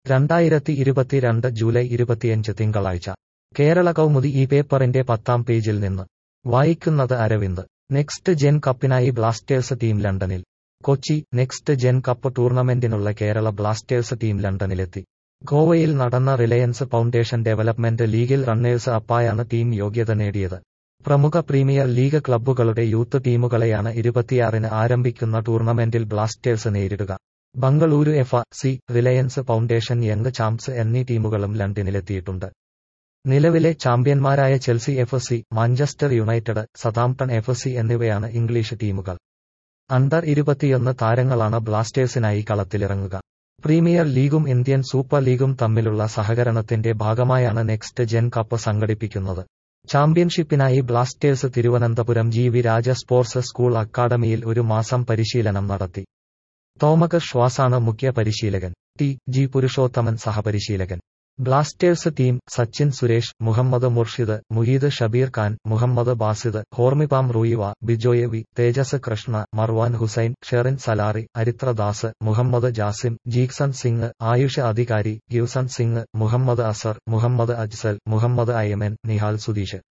രണ്ടായിരത്തി ഇരുപത്തിരണ്ട് ജൂലൈ ഇരുപത്തിയഞ്ച് തിങ്കളാഴ്ച കേരള കൗമുദി ഈ പേപ്പറിന്റെ പത്താം പേജിൽ നിന്ന് വായിക്കുന്നത് അരവിന്ദ് നെക്സ്റ്റ് ജെൻ കപ്പിനായി ബ്ലാസ്റ്റേഴ്സ് ടീം ലണ്ടനിൽ കൊച്ചി നെക്സ്റ്റ് ജെൻ കപ്പ് ടൂർണമെന്റിനുള്ള കേരള ബ്ലാസ്റ്റേഴ്സ് ടീം ലണ്ടനിലെത്തി ഗോവയിൽ നടന്ന റിലയൻസ് ഫൗണ്ടേഷൻ ഡെവലപ്മെന്റ് ലീഗിൽ റണ്ണേഴ്സ് അപ്പായാണ് ടീം യോഗ്യത നേടിയത് പ്രമുഖ പ്രീമിയർ ലീഗ് ക്ലബ്ബുകളുടെ യൂത്ത് ടീമുകളെയാണ് ഇരുപത്തിയാറിന് ആരംഭിക്കുന്ന ടൂർണമെന്റിൽ ബ്ലാസ്റ്റേഴ്സ് നേരിടുക Bengaluru F C Reliance foundation young champs എന്നീ ടീമുകളും ലണ്ടനിലെത്തിയിട്ടുണ്ട് നിലവിലെ ചാമ്പ്യന്മാരായ Chelsea F C Manchester United Southampton F C എന്നിവയാണ് ഇംഗ്ലീഷ് ടീമുകൾ അണ്ടർ ഇരുപത്തിയൊന്ന് താരങ്ങളാണ് ബ്ലാസ്റ്റേഴ്സിനായി കളത്തിലിറങ്ങുക പ്രീമിയർ ലീഗും ഇന്ത്യൻ സൂപ്പർ ലീഗും തമ്മിലുള്ള സഹകരണത്തിന്റെ ഭാഗമായാണ് നെക്സ്റ്റ് ജെൻ കപ്പ് സംഘടിപ്പിക്കുന്നത് ചാമ്പ്യൻഷിപ്പിനായി Blasters Thiruvananthapuram G V Raja sports school അക്കാദമിയിൽ ഒരു മാസം പരിശീലനം നടത്തി തോമക് ശ്വാസാണ് മുഖ്യ പരിശീലകൻ ടി ജി പുരുഷോത്തമൻ സഹപരിശീലകൻ Blasters team Sachin Suresh Mohammed Murshid Muheed Shabeer Khan Mohammed Basith Hormipam Ruivah Bijoy V Tejas Krishna Marwan Hussain Sherin Salari Aritra Das Mohammed Jasim Jeakson Singh Ayush Adhikari Givson Singh Muhammad അസർ മുഹമ്മദ് അജ്സൽ മുഹമ്മദ് അയമൻ നിഹാൽ സുധീഷ്